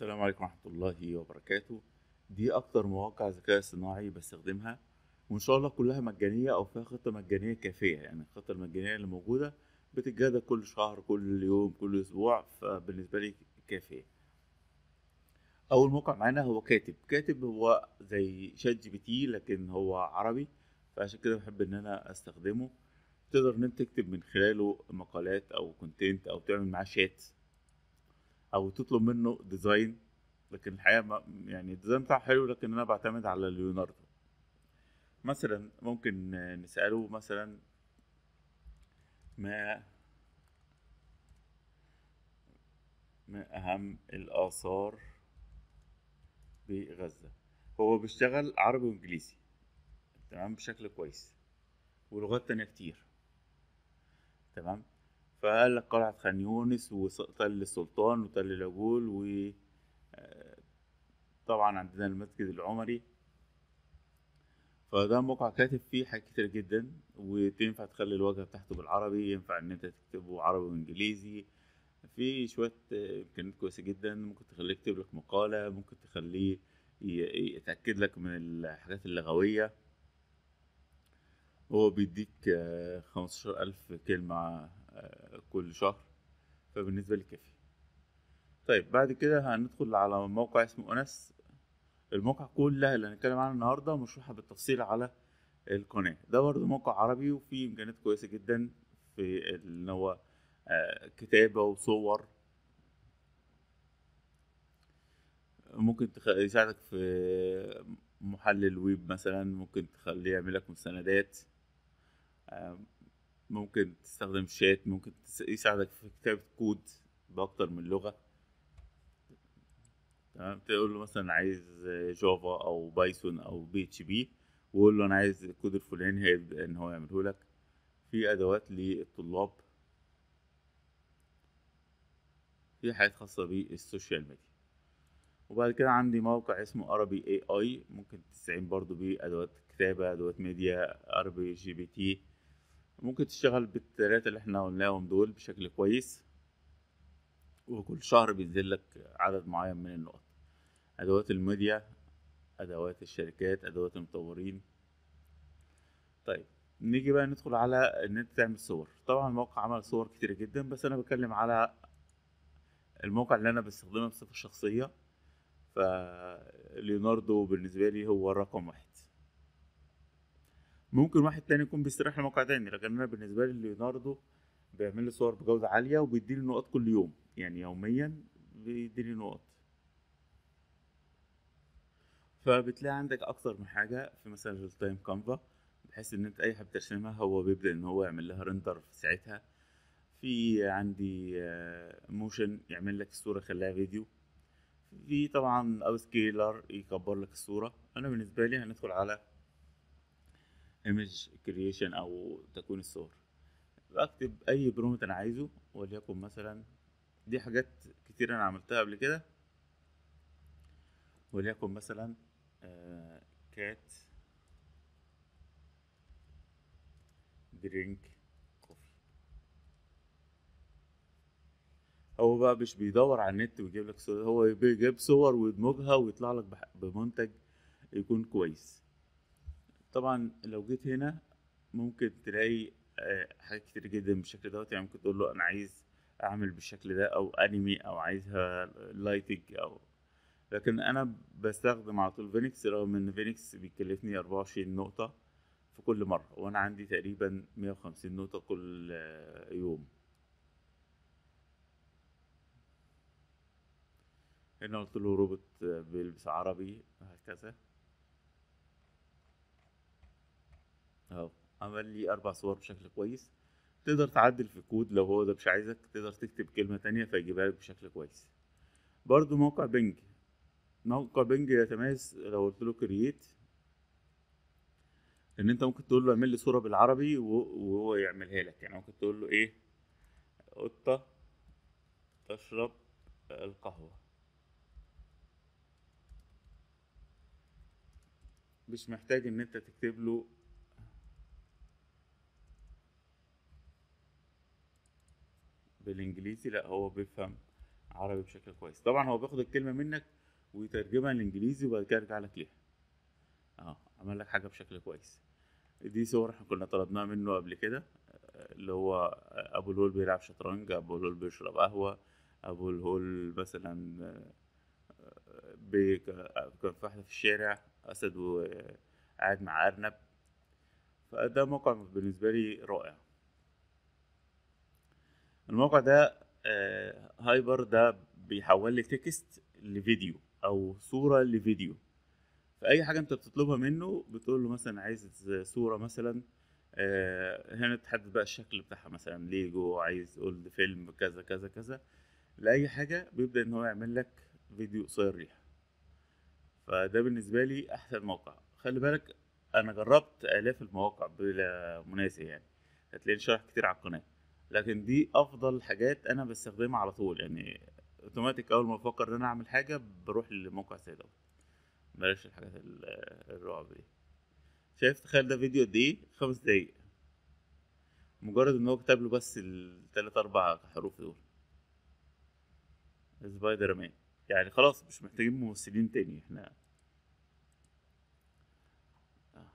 السلام عليكم ورحمة الله وبركاته دي أكتر مواقع ذكاء اصطناعي بستخدمها وإن شاء الله كلها مجانية أو فيها خطة مجانية كافية يعني الخطة المجانية اللي موجودة بتتجدد كل شهر كل يوم كل أسبوع فبالنسبة لي كافية أول موقع معانا هو كاتب كاتب هو زي شات جي بي تي لكن هو عربي فعشان كده بحب إن أنا أستخدمه تقدر إن أنت تكتب من خلاله مقالات أو كونتنت أو تعمل معاه شات او تطلب منه ديزاين لكن الحقيقه ما يعني الديزاين بتاعه حلو لكن انا بعتمد على ليوناردو مثلا ممكن نساله مثلا ما ما اهم الاثار بغزه هو بيشتغل عربي وانجليزي تمام بشكل كويس ولغات تانية كتير تمام فقال لك قلعة خان يونس وتل السلطان وتل العجول و طبعا عندنا المسجد العمري فده موقع كاتب فيه حاجات كتير جدا وتنفع تخلي الواجهة بتاعته بالعربي ينفع ان انت تكتبه عربي وانجليزي في شوية امكانيات كويسة جدا ممكن تخليه يكتب لك مقالة ممكن تخليه يتأكد لك من الحاجات اللغوية هو بيديك خمستاشر ألف كلمة كل شهر فبالنسبة لي كافي طيب بعد كده هندخل على موقع اسمه أنس الموقع كلها اللي هنتكلم عنها النهاردة مشروحة بالتفصيل على القناة ده برضه موقع عربي وفيه إمكانيات كويسة جدا في إن هو كتابة وصور ممكن يساعدك في محلل ويب مثلا ممكن تخليه يعمل لك مستندات ممكن تستخدم شات ممكن يساعدك في كتابة كود بأكتر من لغة تمام تقول له مثلا عايز جافا أو بايثون أو بي اتش بي وقول له أنا عايز الكود الفلاني هيبدأ إن هو يعمله لك في أدوات للطلاب في حاجات خاصة بالسوشيال ميديا وبعد كده عندي موقع اسمه عربي اي اي ممكن تستعين برضو بأدوات كتابة أدوات ميديا عربي جي بي تي ممكن تشتغل بالتلاتة اللي احنا قلناهم دول بشكل كويس وكل شهر بينزل لك عدد معين من النقط أدوات الميديا أدوات الشركات أدوات المطورين طيب نيجي بقى ندخل على إن أنت تعمل صور طبعا الموقع عمل صور كتير جدا بس أنا بتكلم على الموقع اللي أنا بستخدمه بصفة شخصية فليوناردو بالنسبة لي هو رقم واحد ممكن واحد تاني يكون بيستريح لموقع تاني لكن انا بالنسبه لي ليوناردو بيعمل لي صور بجوده عاليه وبيديني نقط كل يوم يعني يوميا بيديني نقط فبتلاقي عندك اكتر من حاجه في مثلا التايم كانفا بحيث ان انت اي حاجه بترسمها هو بيبدا ان هو يعمل لها رندر في ساعتها في عندي موشن يعمل لك الصوره يخليها فيديو في طبعا او سكيلر يكبر لك الصوره انا بالنسبه لي هندخل على ايمج كرييشن او تكوين الصور بكتب اي برومت انا عايزه وليكن مثلا دي حاجات كتير انا عملتها قبل كده وليكن مثلا كات درينك كوفي هو بقى مش بيدور على النت ويجيب لك صور هو بيجيب صور ويدمجها ويطلع لك بمنتج يكون كويس طبعا لو جيت هنا ممكن تلاقي حاجات كتير جدا بالشكل دوت يعني ممكن تقول له انا عايز اعمل بالشكل ده او انمي او عايزها لايتنج او لكن انا بستخدم على طول فينيكس رغم ان فينيكس بيكلفني 24 نقطة في كل مرة وانا عندي تقريبا 150 نقطة كل يوم هنا قلت له روبوت بيلبس عربي هكذا اهو عمل لي اربع صور بشكل كويس تقدر تعدل في الكود لو هو ده مش عايزك تقدر تكتب كلمة تانية فيجيبها لك بشكل كويس برضو موقع بنج موقع بنج يتميز لو قلت له كرييت ان انت ممكن تقول له اعمل لي صورة بالعربي وهو يعملها لك يعني ممكن تقول له ايه قطة تشرب القهوة مش محتاج ان انت تكتب له بالانجليزي لا هو بيفهم عربي بشكل كويس طبعا هو بياخد الكلمه منك ويترجمها لانجليزي وبعد كده يرجع لك ليها اه عمل لك حاجه بشكل كويس دي صور احنا كنا طلبناها منه قبل كده آه، اللي هو ابو الهول بيلعب شطرنج ابو الهول بيشرب قهوه ابو الهول مثلا آه، آه، بي- كان في واحده في الشارع اسد وقاعد مع ارنب فده موقع بالنسبه لي رائع الموقع ده آه، هايبر ده بيحول لي تكست لفيديو او صوره لفيديو فاي حاجه انت بتطلبها منه بتقول له مثلا عايز صوره مثلا آه، هنا تحدد بقى الشكل بتاعها مثلا ليجو عايز اولد فيلم كذا كذا كذا لاي حاجه بيبدا ان هو يعمل لك فيديو قصير ليها فده بالنسبه لي احسن موقع خلي بالك انا جربت الاف المواقع بلا منازع يعني هتلاقي شرح كتير على القناه لكن دي افضل حاجات انا بستخدمها على طول يعني اوتوماتيك اول ما بفكر ان انا اعمل حاجه بروح لموقع زي دوت بلاش الحاجات ال- الرعب دي شايف تخيل ده فيديو قد ايه خمس دقايق مجرد ان هو كتب له بس التلات اربع حروف دول سبايدر مان يعني خلاص مش محتاجين ممثلين تاني احنا آه.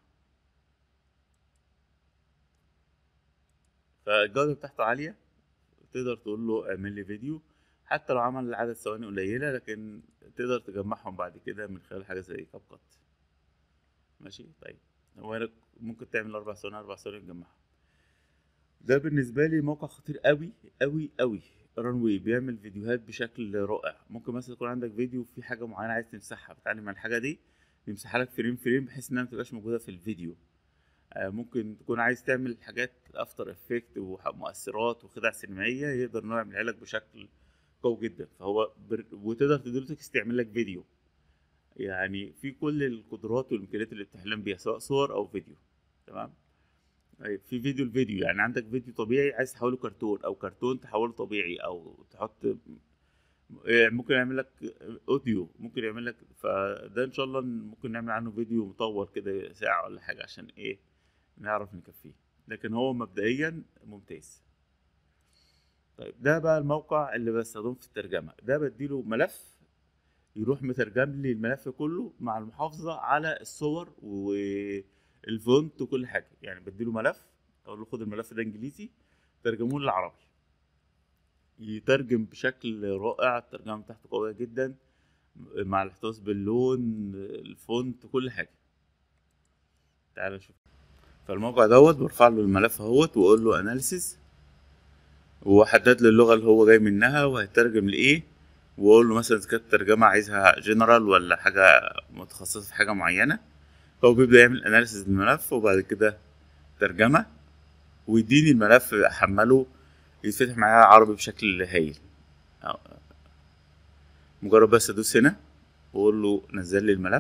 فالجودة بتاعته عالية تقدر تقول له اعمل لي فيديو حتى لو عمل عدد ثواني قليلة لكن تقدر تجمعهم بعد كده من خلال حاجة زي كاب كات ماشي طيب هو ممكن تعمل أربع ثواني أربع ثواني تجمعهم ده بالنسبة لي موقع خطير قوي قوي قوي رانوي بيعمل فيديوهات بشكل رائع ممكن مثلا يكون عندك فيديو في حاجة معينة عايز تمسحها بتعلم عن الحاجة دي يمسحها لك فريم فريم بحيث انها متبقاش موجودة في الفيديو آه، ممكن تكون عايز تعمل حاجات افتر افكت ومؤثرات وخدع سينمائية يقدر انه يعملها لك بشكل قوي جدا فهو بر... وتقدر تديله تكست يعمل لك فيديو يعني في كل القدرات والامكانيات اللي بتحلم بيها سواء صور او فيديو تمام طيب في فيديو الفيديو يعني عندك فيديو طبيعي عايز تحوله كرتون او كرتون تحوله طبيعي او تحط يعني ممكن يعمل لك اوديو ممكن يعمل لك فده ان شاء الله ممكن نعمل عنه فيديو مطول كده ساعة ولا حاجة عشان ايه نعرف نكفيه لكن هو مبدئيا ممتاز طيب ده بقى الموقع اللي بستخدمه في الترجمة ده بديله ملف يروح مترجم لي الملف كله مع المحافظة على الصور والفونت وكل حاجة يعني بديله ملف اقول له خد الملف ده انجليزي ترجمه لي العربي يترجم بشكل رائع الترجمة بتاعته قوية جدا مع الاحتفاظ باللون الفونت كل حاجة تعال نشوف فالموقع دوت برفع له الملف اهوت واقول له اناليسيس واحدد له اللغة اللي هو جاي منها وهيترجم لايه واقول له مثلا اذا كانت الترجمة عايزها جنرال ولا حاجة متخصصة في حاجة معينة هو بيبدأ يعمل اناليسيس للملف وبعد كده ترجمة ويديني الملف احمله يتفتح معايا عربي بشكل هايل أو- مجرد بس ادوس هنا واقول له نزل لي الملف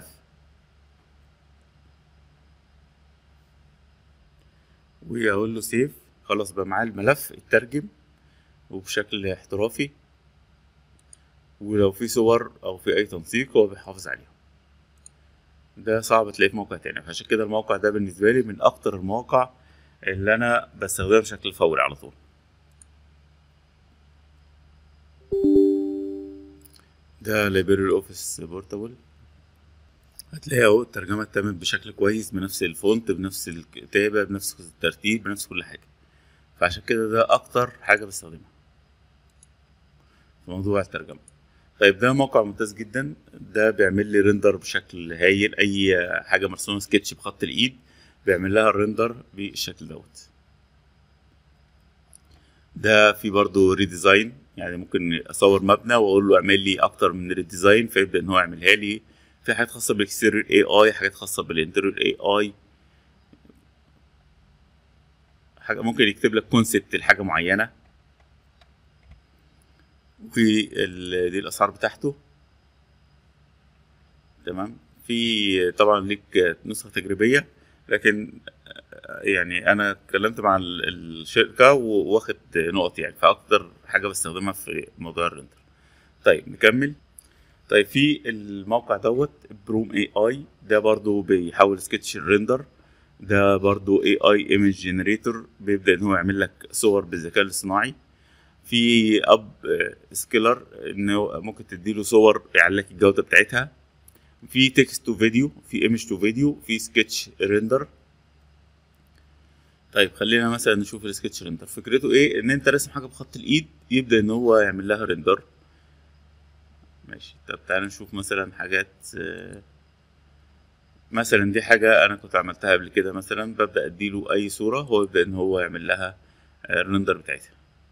واقول له سيف خلاص بقى معايا الملف اترجم وبشكل احترافي ولو في صور او في اي تنسيق هو بيحافظ عليهم ده صعب تلاقيه في موقع تاني فعشان كده الموقع ده بالنسبة لي من اكتر المواقع اللي انا بستخدمها بشكل فوري على طول ده لايبراري اوفيس بورتابل هتلاقي اهو الترجمة اتمت بشكل كويس بنفس الفونت بنفس الكتابة بنفس الترتيب بنفس كل حاجة فعشان كده ده أكتر حاجة بستخدمها في موضوع الترجمة طيب ده موقع ممتاز جدا ده بيعمل لي ريندر بشكل هايل أي حاجة مرسومة سكتش بخط الإيد بيعمل لها الريندر بالشكل دوت ده في برضه ريديزاين يعني ممكن اصور مبنى واقول له اعمل لي اكتر من ريديزاين فيبدا ان هو يعملها لي في حاجات خاصه بالاكستيريور اي اي حاجات خاصه بالانتيريور اي اي حاجه ممكن يكتب لك كونسبت لحاجه معينه ودي الاسعار بتاعته تمام في طبعا ليك نسخه تجريبيه لكن يعني انا اتكلمت مع الشركه واخد نقط يعني فاكتر حاجه بستخدمها في موضوع الريندر طيب نكمل طيب في الموقع دوت بروم اي اي ده برضو بيحول سكتش الريندر ده برضو اي اي ايمج جنريتور بيبدا ان هو يعمل لك صور بالذكاء الاصطناعي في اب سكيلر انه ممكن تديله صور يعلي لك الجوده بتاعتها في تكست تو فيديو في ايمج تو فيديو في سكتش ريندر طيب خلينا مثلا نشوف السكتش ريندر فكرته ايه ان انت راسم حاجه بخط الايد يبدا ان هو يعمل لها ريندر ماشي طب تعالى نشوف مثلا حاجات آه، مثلا دي حاجة أنا كنت عملتها قبل كده مثلا ببدأ أديله أي صورة هو يبدأ إن هو يعمل لها آه، الريندر بتاعتها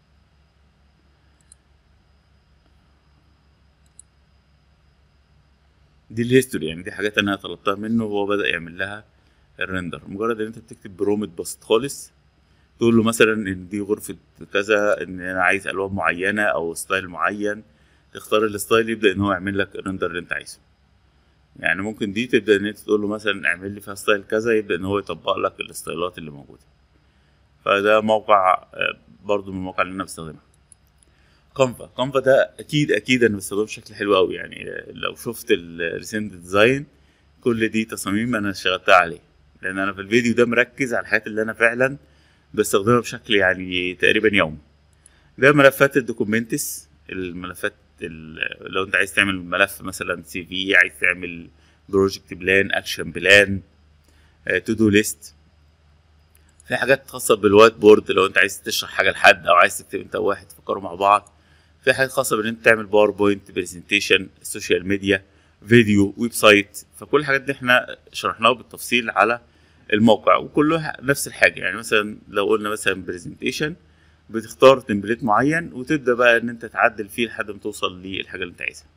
دي الهيستوري يعني دي حاجات أنا طلبتها منه وهو بدأ يعمل لها الريندر مجرد إن أنت بتكتب برومت بسيط خالص تقول له مثلا إن دي غرفة كذا إن أنا عايز ألوان معينة أو ستايل معين تختار الستايل يبدأ إن هو يعمل لك الريندر اللي أنت عايزه يعني ممكن دي تبدا ان انت تقول له مثلا اعمل لي فيها ستايل كذا يبدا ان هو يطبق لك الستايلات اللي موجوده فده موقع آه، برضو من المواقع اللي انا بستخدمها كانفا كانفا ده اكيد اكيد انا بستخدمه بشكل حلو قوي يعني آه، لو شفت الريسنت ديزاين كل دي تصاميم انا اشتغلتها عليه لان انا في الفيديو ده مركز على الحاجات اللي انا فعلا بستخدمها بشكل يعني تقريبا يومي ده ملفات الدوكيومنتس الملفات ال- لو انت عايز تعمل ملف مثلا سي في عايز تعمل بروجكت بلان اكشن بلان تو دو ليست في حاجات خاصة بالوايت بورد لو انت عايز تشرح حاجة لحد او عايز تكتب انت وواحد تفكروا مع بعض في حاجات خاصة بان انت تعمل باوربوينت برزنتيشن السوشيال ميديا فيديو ويب سايت فكل الحاجات دي احنا شرحناها بالتفصيل على الموقع وكلها نفس الحاجة يعني مثلا لو قلنا مثلا برزنتيشن بتختار تمبليت معين وتبدا بقى ان انت تعدل فيه لحد ما توصل للحاجه اللي انت عايزها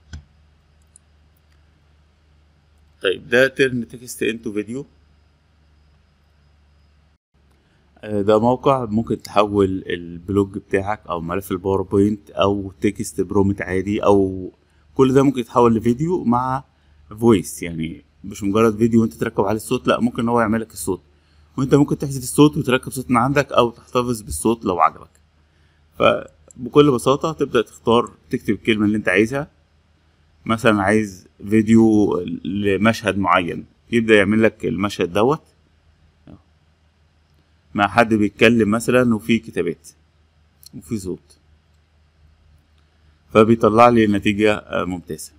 طيب ده ترن تكست انتو فيديو ده موقع ممكن تحول البلوج بتاعك او ملف الباوربوينت او تكست برومت عادي او كل ده ممكن يتحول لفيديو مع فويس يعني مش مجرد فيديو وانت تركب عليه الصوت لا ممكن هو يعمل لك الصوت وانت ممكن تحذف الصوت وتركب صوت من عندك او تحتفظ بالصوت لو عجبك فبكل بساطة تبدأ تختار تكتب الكلمة اللي انت عايزها مثلا عايز فيديو لمشهد معين يبدأ يعمل لك المشهد دوت مع حد بيتكلم مثلا وفي كتابات وفي صوت فبيطلع لي نتيجة آه، ممتازة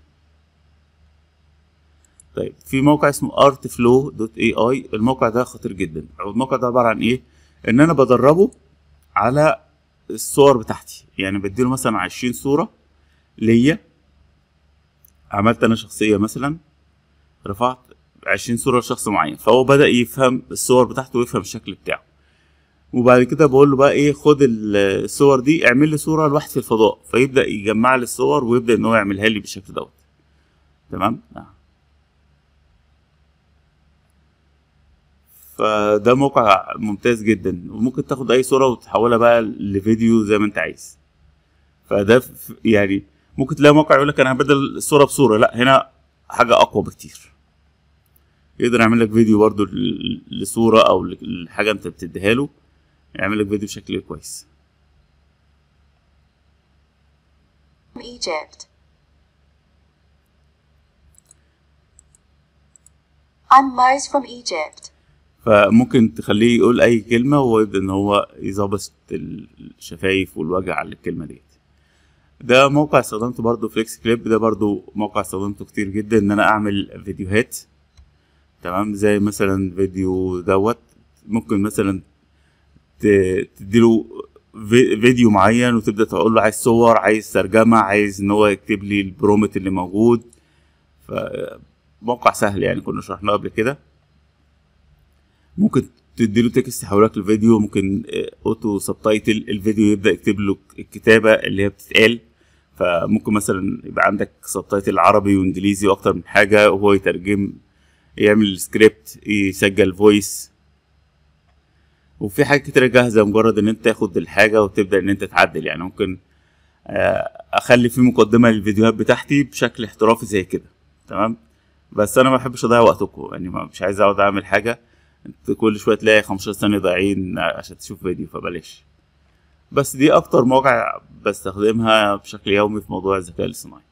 طيب في موقع اسمه artflow.ai الموقع ده خطير جدا الموقع ده عبارة عن ايه ان انا بدربه على الصور بتاعتي يعني بديله مثلا عشرين صورة ليا عملت انا شخصية مثلا رفعت عشرين صورة لشخص معين فهو بدأ يفهم الصور بتاعته ويفهم الشكل بتاعه وبعد كده بقول له بقى ايه خد ال- الصور دي اعمل لي صورة لواحد في الفضاء فيبدأ يجمع لي الصور ويبدأ ان هو يعملها لي بالشكل دوت تمام آه. فده موقع ممتاز جدا وممكن تاخد اي صورة وتحولها بقى لفيديو زي ما انت عايز فده ف- يعني ممكن تلاقي موقع يقول لك انا هبدل الصورة بصورة لا هنا حاجة اقوى بكتير يقدر يعمل لك فيديو برضو ل- لصورة او ل- لحاجة انت بتديها له يعمل لك فيديو بشكل كويس from Egypt. I'm Mars from Egypt. فممكن تخليه يقول اي كلمة وهو يبدأ ان هو يظبط الشفايف والوجه على الكلمة ديت ده موقع استخدمته برضو فليكس كليب ده برضو موقع استخدمته كتير جدا ان انا اعمل فيديوهات تمام زي مثلا فيديو دوت ممكن مثلا ت- تديله في- فيديو معين وتبدا تقول له عايز صور عايز ترجمه عايز ان هو يكتب لي البرومت اللي موجود فموقع سهل يعني كنا شرحناه قبل كده ممكن تديله تكست يحولك الفيديو ممكن آه، اوتو سبتايتل الفيديو يبدا يكتب له الكتابه اللي هي بتتقال فممكن مثلا يبقى عندك سبتايتل عربي وانجليزي واكتر من حاجه وهو يترجم يعمل سكريبت يسجل فويس وفي حاجات كتيرة جاهزة مجرد ان انت تاخد الحاجة وتبدأ ان انت تعدل يعني ممكن آه، اخلي في مقدمة للفيديوهات بتاعتي بشكل احترافي زي كده تمام بس انا ما بحبش اضيع وقتكم يعني ما- مش عايز اقعد اعمل حاجة انت كل شوية تلاقي 15 ثانية ضايعين عشان تشوف فيديو فبلاش بس دي اكتر مواقع بستخدمها بشكل يومي في موضوع الذكاء الاصطناعي